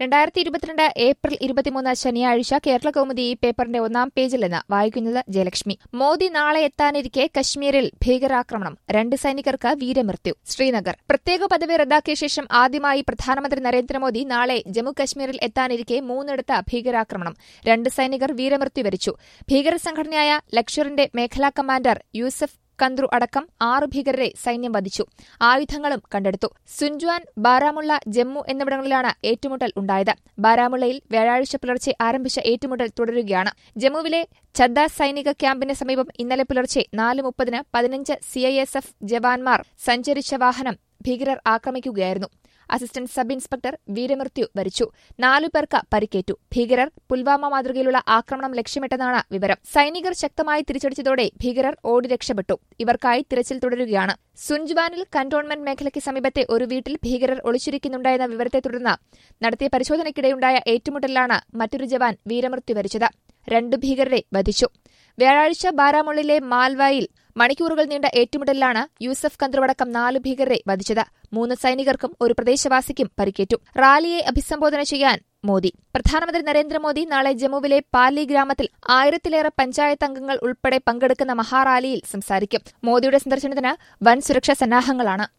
രണ്ടായിരത്തി ഇരുപത്തിരണ്ട് ഏപ്രിൽ ഇരുപത്തിമൂന്ന് ശനിയാഴ്ച കേരള കൗമുദി ഈ പേപ്പറിന്റെ ഒന്നാം പേജിൽ നിന്ന് വായിക്കുന്നത് ജയലക്ഷ്മി മോദി നാളെ എത്താനിരിക്കെ കശ്മീരിൽ ഭീകരാക്രമണം രണ്ട് സൈനികർക്ക് വീരമൃത്യു ശ്രീനഗർ പ്രത്യേക പദവി റദ്ദാക്കിയ ശേഷം ആദ്യമായി പ്രധാനമന്ത്രി നരേന്ദ്രമോദി നാളെ ജമ്മു കശ്മീരിൽ എത്താനിരിക്കെ മൂന്നിടത്ത് ഭീകരാക്രമണം രണ്ട് സൈനികർ വീരമൃത്യു വരിച്ചു ഭീകരസംഘടനയായ ലക്ഷറിന്റെ മേഖലാ കമാൻഡർ യൂസഫ് കന്ദ്രു അടക്കം ആറ് ഭീകരരെ സൈന്യം വധിച്ചു ആയുധങ്ങളും കണ്ടെടുത്തു സുൻജ്വാൻ ബാരാമുള്ള ജമ്മു എന്നിവിടങ്ങളിലാണ് ഏറ്റുമുട്ടൽ ഉണ്ടായത് ബാരാമുള്ളയിൽ വ്യാഴാഴ്ച പുലർച്ചെ ആരംഭിച്ച ഏറ്റുമുട്ടൽ തുടരുകയാണ് ജമ്മുവിലെ ഛദ്ദ സൈനിക ക്യാമ്പിന് സമീപം ഇന്നലെ പുലർച്ചെ നാല് മുപ്പതിന് പതിനഞ്ച് സിഐഎസ്എഫ് ജവാന്മാർ സഞ്ചരിച്ച വാഹനം ഭീകരർ ആക്രമിക്കുകയായിരുന്നു അസിസ്റ്റന്റ് സബ് ഇൻസ്പെക്ടർ വീരമൃത്യു വരിച്ചു നാലു പേർക്ക് പരിക്കേറ്റു ഭീകരർ പുൽവാമ മാതൃകയിലുള്ള ആക്രമണം ലക്ഷ്യമിട്ടെന്നാണ് വിവരം സൈനികർ ശക്തമായി തിരിച്ചടിച്ചതോടെ ഭീകരർ ഓടി രക്ഷപ്പെട്ടു ഇവർക്കായി തിരച്ചിൽ തുടരുകയാണ് സുൻജ്വാനിൽ കന്റോൺമെന്റ് മേഖലയ്ക്ക് സമീപത്തെ ഒരു വീട്ടിൽ ഭീകരർ ഒളിച്ചിരിക്കുന്നുണ്ടായെന്ന വിവരത്തെ തുടർന്ന് നടത്തിയ പരിശോധനയ്ക്കിടെയുണ്ടായ ഏറ്റുമുട്ടലിലാണ് മറ്റൊരു ജവാൻ വീരമൃത്യു വരിച്ചത് രണ്ടു ഭീകരരെ വധിച്ചു വ്യാഴാഴ്ച ബാരാമുള്ളിലെ മാൽവായിൽ മണിക്കൂറുകൾ നീണ്ട ഏറ്റുമുട്ടലിലാണ് യൂസഫ് കന്ത്രവടക്കം നാല് ഭീകരരെ വധിച്ചത് മൂന്ന് സൈനികർക്കും ഒരു പ്രദേശവാസിക്കും പരിക്കേറ്റു റാലിയെ അഭിസംബോധന ചെയ്യാൻ മോദി പ്രധാനമന്ത്രി നരേന്ദ്രമോദി നാളെ ജമ്മുവിലെ പാലി ഗ്രാമത്തിൽ ആയിരത്തിലേറെ പഞ്ചായത്ത് അംഗങ്ങൾ ഉൾപ്പെടെ പങ്കെടുക്കുന്ന മഹാറാലിയിൽ സംസാരിക്കും മോദിയുടെ സന്ദർശനത്തിന് വൻ സുരക്ഷാ സന്നാഹങ്ങളാണ്